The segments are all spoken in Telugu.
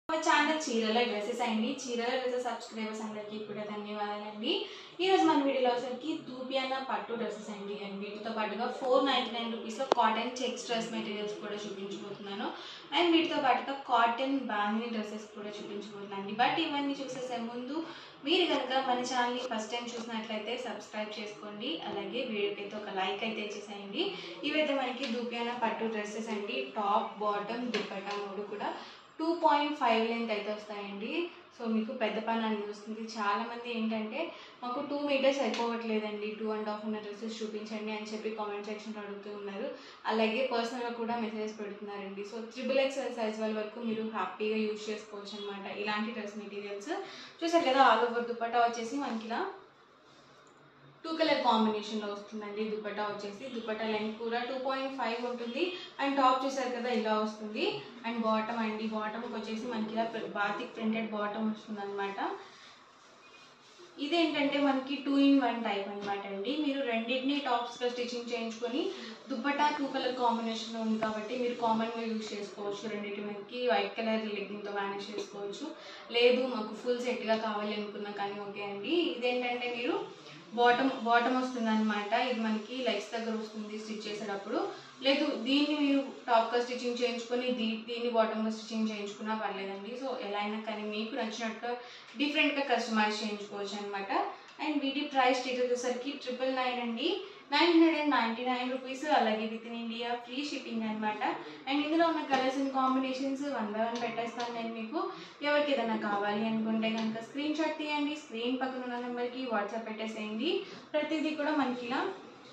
మా ఛానల్ చీరల డ్రెస్సెస్ అండి చీరల డ్రెస్సెస్ సబ్స్క్రైబర్స్ అందరికీ కూడా ధన్యవాదాలండి ఈరోజు మన వీడియోలో వచ్చరికి దూపియానా పట్టు డ్రెస్సెస్ అండి అండ్ వీటితో పాటుగా ఫోర్ నైంటీ నైన్ రూపీస్లో కాటన్ చెక్స్ డ్రెస్ మెటీరియల్స్ కూడా చూపించబోతున్నాను అండ్ వీటితో పాటుగా కాటన్ బాంగిని డ్రెస్సెస్ కూడా చూపించబోతున్నాను అండి బట్ ఇవన్నీ చూసేసే ముందు మీరు కనుక మన ఛానల్ని ఫస్ట్ టైం చూసినట్లయితే సబ్స్క్రైబ్ చేసుకోండి అలాగే వీడియోకి అయితే ఒక లైక్ అయితే చేసేయండి ఇవైతే మనకి దూపియానా పట్టు డ్రెస్సెస్ అండి టాప్ బాటమ్ దుప్పటా మూడు కూడా టూ పాయింట్ ఫైవ్ లెంత్ అయితే వస్తాయండి సో మీకు పెద్ద పని అని వస్తుంది చాలామంది ఏంటంటే మాకు టూ మీటర్స్ అయిపోవట్లేదండి టూ అండ్ హాఫ్ ఉన్న డ్రెస్సెస్ చూపించండి అని చెప్పి కామెంట్ సెక్షన్లో అడుగుతూ ఉన్నారు అలాగే పర్సనల్గా కూడా మెసేజెస్ పెడుతున్నారండి సో త్రిబుల్ ఎక్స్ఎల్ సైజ్ వాళ్ళ వరకు మీరు హ్యాపీగా యూజ్ చేసుకోవచ్చు అనమాట ఇలాంటి డ్రెస్ మెటీరియల్స్ చూసారు కదా ఆల్ ఓవర్ దుపట్టా వచ్చేసి మనకి ఇలా టూ కలర్ కాంబినేషన్లో వస్తుందండి దుపట్టా వచ్చేసి దుపట్టా లెంత్ కూడా టూ పాయింట్ ఫైవ్ ఉంటుంది అండ్ టాప్ చూసారు కదా ఇలా వస్తుంది అండ్ బాటమ్ అండి బాటమ్కి వచ్చేసి మనకి ఇలా బాతిక్ ప్రింటెడ్ బాటమ్ వస్తుంది అనమాట ఇదేంటంటే మనకి టూ ఇన్ వన్ టైప్ అనమాట అండి మీరు రెండింటిని టాప్స్గా స్టిచ్చింగ్ చేయించుకొని దుప్పటా టూ కలర్ కాంబినేషన్లో ఉంది కాబట్టి మీరు కామన్గా యూజ్ చేసుకోవచ్చు రెండింటి మీదకి వైట్ కలర్ లెగ్గింగ్తో మేనేజ్ చేసుకోవచ్చు లేదు మాకు ఫుల్ సెట్గా కావాలి అనుకున్నా కానీ ఓకే అండి ఇదేంటంటే మీరు బాటమ్ బాటమ్ వస్తుంది అనమాట ఇది మనకి లెగ్స్ దగ్గర వస్తుంది స్టిచ్ చేసేటప్పుడు లేదు దీన్ని మీరు టాప్గా స్టిచ్చింగ్ చేయించుకొని దీ దీన్ని బాటమ్గా స్టిచ్చింగ్ చేయించుకున్నా పర్లేదండి సో ఎలా అయినా కానీ మీకు నచ్చినట్టుగా డిఫరెంట్గా కస్టమైజ్ చేయించుకోవచ్చు అనమాట అండ్ వీటి ప్రైస్ వచ్చేసరికి ట్రిపుల్ నైన్ అండి nine hundred and ninety nine rupees అలాగే with in India free shipping అనమాట అండ్ ఇందులో ఉన్న colours and combinations one by one పెట్టేస్తాను నేను మీకు ఎవరికి ఏదైనా కావాలి అనుకుంటే కనుక స్క్రీన్ షాట్ తీయండి స్క్రీన్ పక్కన ఉన్న నెంబర్కి వాట్సాప్ పెట్టేసేయండి ప్రతిదీ కూడా మనకి ఇలా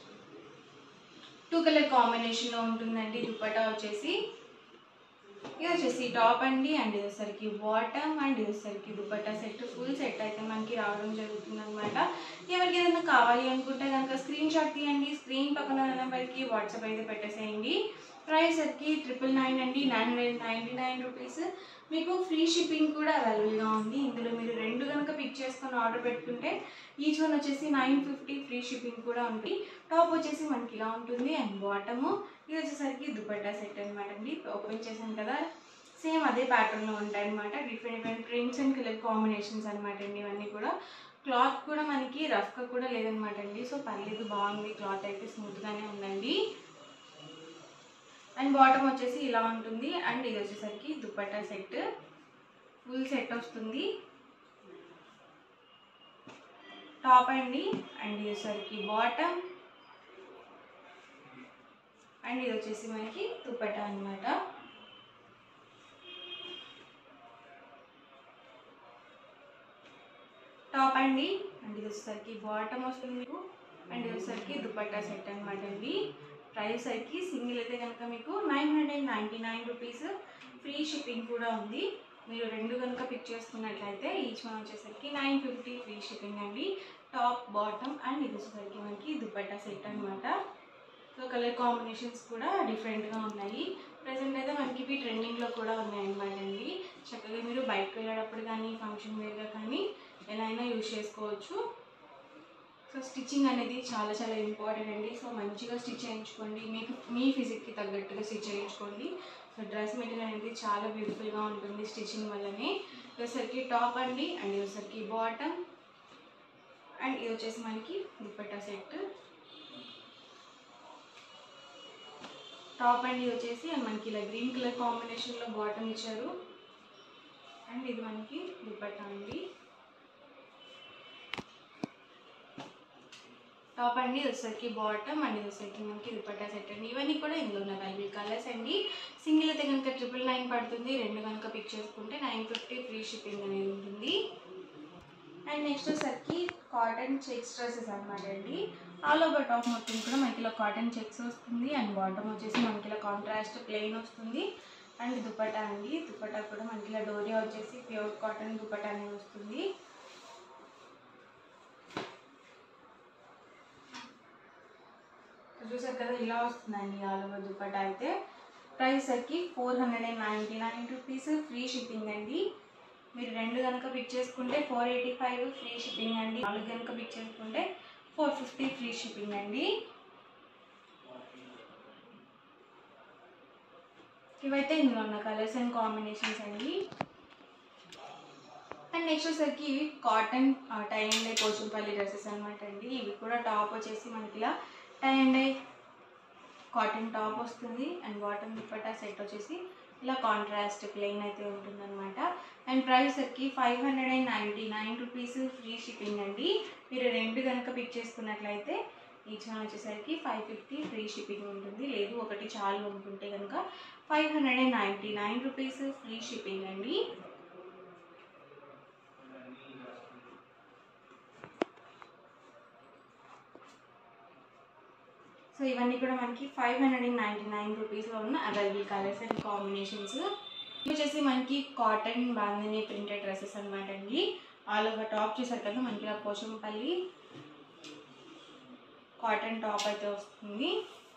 టూ కలర్ కాంబినేషన్లో ఉంటుందండి దుప్పటా వచ్చేసి ఇది వచ్చేసి టాప్ అండి అండ్ ఇది వచ్చరికి బాటమ్ అండ్ ఇది వచ్చరికి దుపట్టా సెట్ ఫుల్ సెట్ అయితే మనకి రావడం జరుగుతుంది అనమాట ఎవరికి ఏదైనా కావాలి అనుకుంటే కనుక స్క్రీన్ షాట్ తీయండి స్క్రీన్ పక్కన ఉన్న నెంబర్కి వాట్సాప్ అయితే పెట్టేసేయండి ప్రైస్ వచ్చి ట్రిపుల్ నైన్ అండి nine hundred ninety nine rupees మీకు ఫ్రీ షిప్పింగ్ కూడా అవైలబుల్గా ఉంది ఇందులో మీరు రెండు కనుక పిక్ చేసుకొని ఆర్డర్ పెట్టుకుంటే ఈచ్ వన్ వచ్చేసి నైన్ ఫిఫ్టీ ఫ్రీ షిప్పింగ్ కూడా ఉంటుంది టాప్ వచ్చేసి మనకి ఇలా ఉంటుంది అండ్ బాటము ఇది వచ్చేసరికి దుపట్టా సెట్ అనమాట అండి ఓపెన్ చేశాను కదా సేమ్ అదే ప్యాటర్న్లో ఉంటాయి అనమాట different different prints and colour combinations అనమాట అండి ఇవన్నీ కూడా క్లాత్ కూడా మనకి రఫ్గా కూడా లేదనమాట అండి సో పర్లేదు బాగుంది క్లాత్ అయితే స్మూత్గానే ఉందండి అండ్ బాటమ్ వచ్చేసి ఇలా ఉంటుంది అండ్ ఇది వచ్చేసరికి దుపట్టా సెట్ ఫుల్ సెట్ వస్తుంది టాప్ అండి అండ్ ఇది వచ్చేసరికి బాటమ్ అండ్ ఇది వచ్చేసి మనకి దుపట్టా అనమాట టాప్ అండి అండ్ ఇది వచ్చేసరికి బాటమ్ వస్తుంది మీకు అండ్ ఇది వచ్చేసరికి దుపట్టా సెట్ అనమాట అండి ప్రైస్ సరికి సింగిల్ అయితే కనుక మీకు nine hundred ninety nine rupees free shipping కూడా ఉంది మీరు రెండు కనుక పిక్ చేసుకున్నట్లయితే ఈచ్ వన్ వచ్చేసరికి నైన్ ఫిఫ్టీ ఫ్రీ షిప్పింగ్ అండి టాప్ బాటమ్ అండ్ ఇది వచ్చేసరికి మనకి దుపట్టా సెట్ అనమాట సో కలర్ కాంబినేషన్స్ కూడా డిఫరెంట్గా ఉన్నాయి ప్రజెంట్ అయితే మనకి ఇవి ట్రెండింగ్లో కూడా ఉన్నాయి అనమాట అండి చక్కగా మీరు బయటకు వెళ్ళేటప్పుడు కానీ ఫంక్షన్ వేర్గా కానీ ఎలా అయినా యూజ్ చేసుకోవచ్చు సో స్టిచ్చింగ్ అనేది చాలా చాలా ఇంపార్టెంట్ అండి సో మంచిగా స్టిచ్ చేయించుకోండి మీకు మీ ఫిజిక్కి తగ్గట్టుగా స్టిచ్ చేయించుకోండి సో డ్రెస్ మెటీరియల్ అనేది చాలా బ్యూటిఫుల్గా ఉంటుంది స్టిచ్చింగ్ వల్లనే ఇదొసరికి టాప్ అండి అండ్ ఇదొసరికి బాటమ్ అండ్ ఇది వచ్చేసి మనకి దుపట్టా సెట్ టాప్ అండ్ ఇది వచ్చేసి మనకి ఇలా గ్రీన్ కలర్ కాంబినేషన్లో బాటమ్ ఇచ్చారు అండ్ ఇది మనకి దుపట్టా అండి టాప్ అండి వచ్చేసరికి బాటమ్ అండ్ ఇది వచ్చేసరికి మనకి దుపట్టా సెట్ అండి ఇవన్నీ కూడా ఇందులో ఉన్న అవైలబుల్ కలర్స్ అండి సింగిల్ అయితే కనుక ట్రిపుల్ నైన్ పడుతుంది రెండు కనుక పిక్ చేసుకుంటే నైన్ ఫిఫ్టీ ఫ్రీ షిప్పింగ్ అనేది ఉంటుంది అండ్ నెక్స్ట్ వచ్చేసరికి కాటన్ చెక్స్ డ్రెస్సెస్ అనమాట అండి ఆల్ ఓవర్ టాప్ మొత్తం కూడా మనకి ఇలా కాటన్ చెక్స్ వస్తుంది అండ్ బాటమ్ వచ్చేసి మనకి ఇలా కాంట్రాస్ట్ ప్లెయిన్ వస్తుంది అండ్ దుపట్టా అండి దుపట్టా కూడా మనకి ఇలా డోరియా వచ్చేసి ప్యూర్ కాటన్ దుపట్టా అనేది వస్తుంది చూసారు కదా ఇలా వస్తుందండి ఆల్ ఓవర్ దుపట్టా అయితే ప్రైస్ వచ్చి four hundred and ninety nine rupees free shipping అండి మీరు రెండు కనుక పిక్ చేసుకుంటే four eighty five free shipping అండి నాలుగు కనుక పిక్ చేసుకుంటే ఫోర్ ఫిఫ్టీ ఫ్రీ షిప్పింగ్ అండి ఇవైతే ఇందులో ఉన్న కలర్స్ అండ్ కాంబినేషన్స్ అండి అండ్ నెక్స్ట్ వచ్చేసరికి ఇవి cotton tie and dye Pochampally dresses అనమాట అండి ఇవి కూడా టాప్ వచ్చేసి మనకి ఇలా tie and dye cotton top వస్తుంది అండ్ బాటమ్ దుపట్టా సెట్ వచ్చేసి ఇలా కాంట్రాస్ట్ ప్లెయిన్ అయితే ఉంటుందన్నమాట అండ్ ప్రైస్ వచ్చేసరికి five hundred and ninety nine rupees free shipping అండి మీరు రెండు కనుక పిక్ చేసుకున్నట్లయితే ఈచ్ వన్ వచ్చేసరికి ఫైవ్ ఫిఫ్టీ ఫ్రీ షిప్పింగ్ ఉంటుంది లేదు ఒకటి చాలు అనుకుంటే కనుక five hundred and ninety nine rupees free shipping అండి సో ఇవన్నీ కూడా మనకి five hundred and ninety nine రూపీస్లో ఉన్న అవైలబుల్ కలర్స్ అండ్ కాంబినేషన్స్ ఇవి వచ్చేసి మనకి కాటన్ బాందని ప్రింటెడ్ డ్రెస్సెస్ అనమాట అండి ఆల్ ఓవర్ టాప్ చూసారు కదా మనకి ఇలా పోచంపల్లి కాటన్ టాప్ అయితే వస్తుంది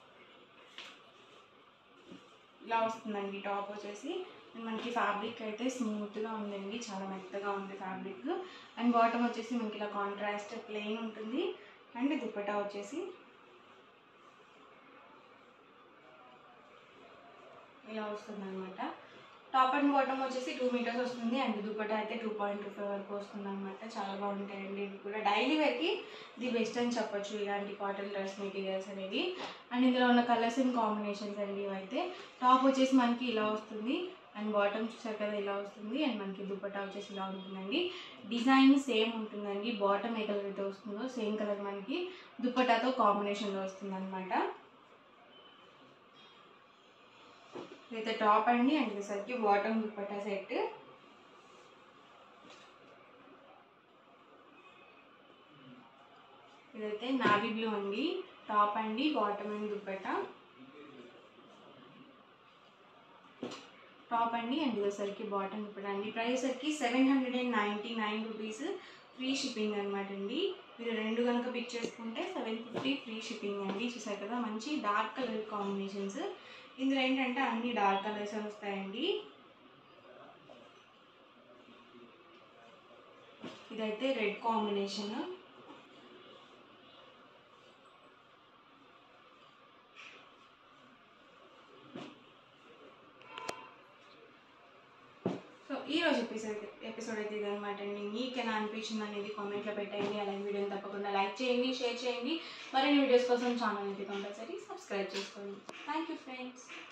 ఇలా వస్తుందండి టాప్ వచ్చేసి అండ్ మనకి ఫ్యాబ్రిక్ అయితే స్మూత్గా ఉందండి చాలా మెత్తగా ఉంది ఫ్యాబ్రిక్ అండ్ బాటమ్ వచ్చేసి మనకి ఇలా కాంట్రాస్ట్ ప్లెయిన్ ఉంటుంది అండ్ దుపట్టా వచ్చేసి ఇలా వస్తుంది అనమాట టాప్ అండ్ బాటమ్ వచ్చేసి టూ మీటర్స్ వస్తుంది అండ్ దుపట్టా అయితే టూ పాయింట్ టూ ఫైవ్ వరకు వస్తుంది అనమాట చాలా బాగుంటాయండి ఇవి కూడా డైలీ వేర్కి ది బెస్ట్ అని చెప్పొచ్చు ఇలాంటి కాటన్ డ్రెస్ మెటీరియల్స్ అనేవి అండ్ ఇందులో ఉన్న కలర్స్ అండ్ కాంబినేషన్స్ అండి ఇవైతే టాప్ వచ్చేసి మనకి ఇలా వస్తుంది అండ్ బాటమ్ చూసారు కదా ఇలా వస్తుంది అండ్ మనకి దుపట్టా వచ్చేసి ఇలా ఉంటుందండి డిజైన్ సేమ్ ఉంటుందండి బాటమ్ ఏ కలర్ అయితే వస్తుందో సేమ్ కలర్ మనకి దుపట్టాతో కాంబినేషన్లో వస్తుంది అనమాట ఇదైతే టాప్ అండి అండ్ ఇదేసరికి బాటమ్ దుపట్టా సెట్ ఇదైతే నావీ బ్లూ అండి టాప్ అండి బాటమ్ అండ్ దుపట్టా టాప్ అండి అండ్ ఇదేసరికి బాటమ్ దుపట్టా అండి ప్రైస్ సరికి seven hundred and ninety nine rupees free shipping అనమాట అండి మీరు రెండు కనుక పిక్ చేసుకుంటే సెవెన్ ఫిఫ్టీ ఫ్రీ షిప్పింగ్ అండి చూసారు కదా మంచి డార్క్ కలర్ కాంబినేషన్స్ ఇందులో ఏంటంటే అన్ని డార్క్ కలర్స్ వస్తాయండి ఇదైతే రెడ్ కాంబినేషన్ సో ఈ రోజు ఎపిసోడ్ ఎపిసోడ్ అయితే ఇదనమాట అండి మీకు ఎలా అనిపించింది అనేది కామెంట్లో పెట్టండి అలాగే వీడియోని తప్పకుండా లైక్ చేయండి షేర్ చేయండి మరిన్ని వీడియోస్ కోసం ఛానల్ అయితే కంపల్సరీ సబ్స్క్రైబ్ చేసుకోండి థ్యాంక్ యూ ఫ్రెండ్స్